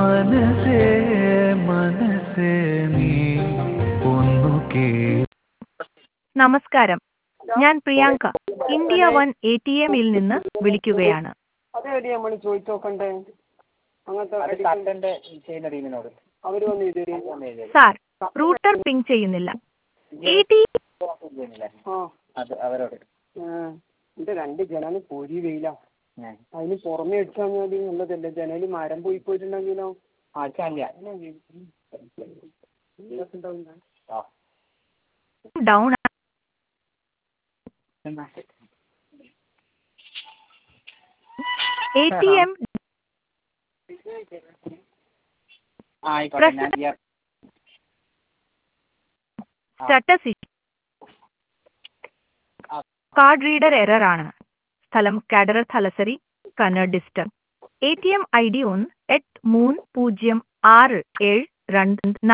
മനസ്സേ മനസ്സേ നീ ഒന്നു കേ നമസ്കാരം ഞാൻ Priyanka India one A T എമ്മിൽ നിന്ന് വിളിക്കുകയാണ് അതെവിടെ നമ്മൾ ചോദിച്ചു നോക്കണ്ടേ അങ്ങനത്തെ കണ്ടന്റ് ചെയ്യുന്ന ടീമിനോട് അവര് വന്ന് ഇത് തരും. സാർ റൂട്ടർ പിങ് ചെയ്യുന്നില്ല എ ടി ചെയ്യുന്നില്ലേ ആ അത് അവരോട് ആ, ഇത് രണ്ട് ജനാല് പൊരി വെയിലാ ഞാൻ അതിന് പുറമെ അടിച്ചാൽ മതി നല്ലതല്ലേ ജനല് മരം പോയി പോയിട്ടുണ്ടെങ്കിലോ ആഴ്ചയില്ല ആ ഡൗൺ എന്നാ എ ടി എം ആ, ആയിക്കോട്ടെ ഞാൻ ചെയ്യാം. സ്റ്റാറ്റസ് കാർഡ് റീഡർ എറർ ആണ് സ്ഥലം കാഡറ തലസരി കന്നഡ ഡിസ്റ്റർ A T M I D ഒന്ന് എട്ട് മൂന്ന് പൂജ്യം ആറ് ഏഴ് രണ്ട്